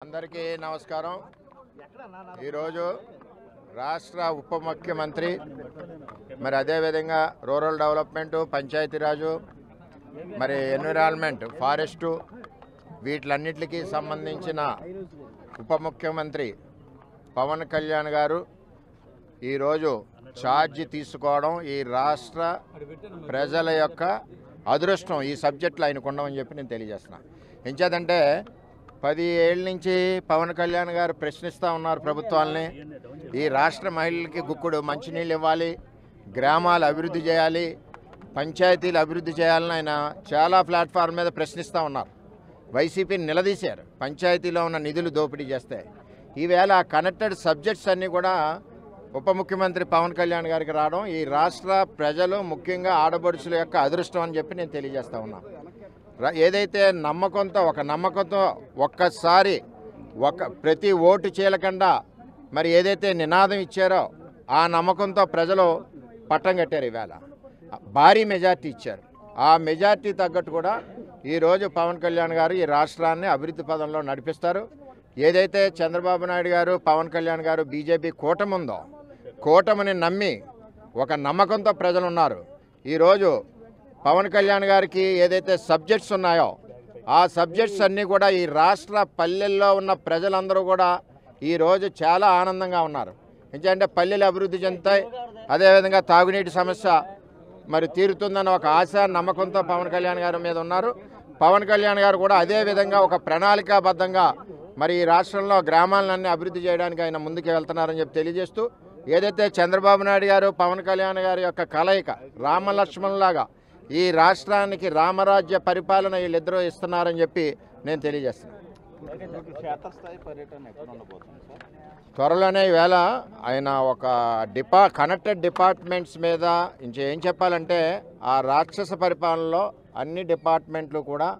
అందరికీ నమస్కారం ఈరోజు రాష్ట్ర ఉప ముఖ్యమంత్రి మరి అదేవిధంగా రూరల్ డెవలప్మెంట్ పంచాయతీరాజు మరి ఎన్విరాన్మెంట్ ఫారెస్టు వీటిలన్నిటికీ సంబంధించిన ఉప ముఖ్యమంత్రి పవన్ కళ్యాణ్ గారు ఈరోజు ఛార్జ్ తీసుకోవడం ఈ రాష్ట్ర ప్రజల యొక్క అదృష్టం ఈ సబ్జెక్టులో ఆయనకు ఉండమని చెప్పి నేను తెలియజేస్తున్నా ఎంచేదంటే పది ఏళ్ళ నుంచి పవన్ కళ్యాణ్ గారు ప్రశ్నిస్తూ ఉన్నారు ప్రభుత్వాల్ని ఈ రాష్ట్ర మహిళలకి గుక్కుడు మంచినీళ్ళు ఇవ్వాలి గ్రామాలు అభివృద్ధి చేయాలి పంచాయతీలు అభివృద్ధి చేయాలని ఆయన చాలా ప్లాట్ఫామ్ మీద ప్రశ్నిస్తూ ఉన్నారు వైసీపీని నిలదీశారు పంచాయతీలో ఉన్న నిధులు దోపిడీ చేస్తే ఈవేళ కనెక్టెడ్ సబ్జెక్ట్స్ అన్నీ కూడా ఉప ముఖ్యమంత్రి పవన్ కళ్యాణ్ గారికి రావడం ఈ రాష్ట్ర ప్రజలు ముఖ్యంగా ఆడపడుచుల యొక్క అదృష్టం అని చెప్పి నేను తెలియజేస్తా ఉన్నా ర- ఏదైతే నమ్మకంతో ఒక నమ్మకంతో ఒక్కసారి ఒక ప్రతి ఓటు చీలకుండా మరి ఏదైతే నినాదం ఇచ్చారో ఆ నమ్మకంతో ప్రజలు పట్టం కట్టారు ఈవేళ భారీ మెజార్టీ ఇచ్చారు ఆ మెజార్టీ తగ్గట్టు కూడా ఈరోజు పవన్ కళ్యాణ్ గారు ఈ రాష్ట్రాన్ని అభివృద్ధి పదంలో నడిపిస్తారు ఏదైతే చంద్రబాబు నాయుడు గారు పవన్ కళ్యాణ్ గారు బీజేపీ కూటమి ఉందో కూటమిని నమ్మి ఒక నమ్మకంతో ప్రజలు ఉన్నారు ఈరోజు పవన్ కళ్యాణ్ గారికి ఏదైతే సబ్జెక్ట్స్ ఉన్నాయో ఆ సబ్జెక్ట్స్ అన్నీ కూడా ఈ రాష్ట్ర పల్లెల్లో ఉన్న ప్రజలందరూ కూడా ఈరోజు చాలా ఆనందంగా ఉన్నారు ఎందుకంటే పల్లెలు అభివృద్ధి చెందుతాయి అదేవిధంగా తాగునీటి సమస్య మరి తీరుతుందన్న ఒక ఆశ నమ్మకంతో పవన్ కళ్యాణ్ గారి మీద ఉన్నారు పవన్ కళ్యాణ్ గారు కూడా అదే విధంగా ఒక ప్రణాళికాబద్ధంగా మరి ఈ రాష్ట్రంలో గ్రామాలన్నీ అభివృద్ధి చేయడానికి ఆయన ముందుకు వెళ్తున్నారని చెప్పి తెలియజేస్తూ ఏదైతే చంద్రబాబు నాయుడు గారు పవన్ కళ్యాణ్ గారి యొక్క కలయిక రామలక్ష్మణులాగా ఈ రాష్ట్రానికి రామరాజ్య పరిపాలన వీళ్ళిద్దరూ ఇస్తున్నారని చెప్పి నేను తెలియజేస్తున్నాను క్షేత్రస్థాయి పర్యటన ఎక్కడ ఉండబోతుంది సార్ త్వరలోనే ఈవేళ ఆయన ఒక డిపా కనెక్టెడ్ డిపార్ట్మెంట్స్ మీద ఇంక ఏం చెప్పాలంటే ఆ రాక్షస పరిపాలనలో అన్ని డిపార్ట్మెంట్లు కూడా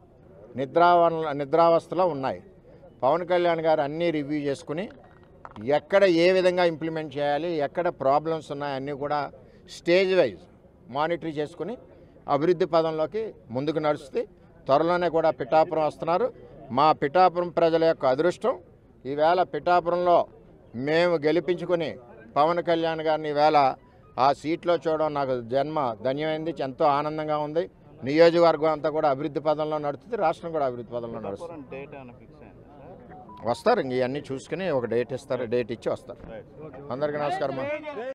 నిద్రావ నిద్రావస్థలో ఉన్నాయి పవన్ కళ్యాణ్ గారు అన్నీ రివ్యూ చేసుకుని ఎక్కడ ఏ విధంగా ఇంప్లిమెంట్ చేయాలి ఎక్కడ ప్రాబ్లమ్స్ ఉన్నాయి అన్నీ కూడా స్టేజ్ వైజ్ మానిటర్ చేసుకుని అభివృద్ధి పదంలోకి ముందుకు నడుస్తుంది త్వరలోనే కూడా పిఠాపురం వస్తున్నారు మా పిఠాపురం ప్రజల యొక్క అదృష్టం ఈవేళ పిఠాపురంలో మేము గెలిపించుకుని పవన్ కళ్యాణ్ గారిని ఈవేళ ఆ సీట్లో చూడడం నాకు జన్మ ధన్యమైంది ఎంతో ఆనందంగా ఉంది నియోజకవర్గం అంతా కూడా అభివృద్ధి పదంలో నడుస్తుంది రాష్ట్రం కూడా అభివృద్ధి పదంలో నడుస్తుంది పిఠాపురం డేట్ ఏమైనా ఫిక్స్ అయింది సార్ వస్తారు ఇంక ఇవన్నీ చూసుకుని ఒక డేట్ ఇస్తారు డేట్ ఇచ్చి వస్తారు రైట్ అందరికీ నమస్కారం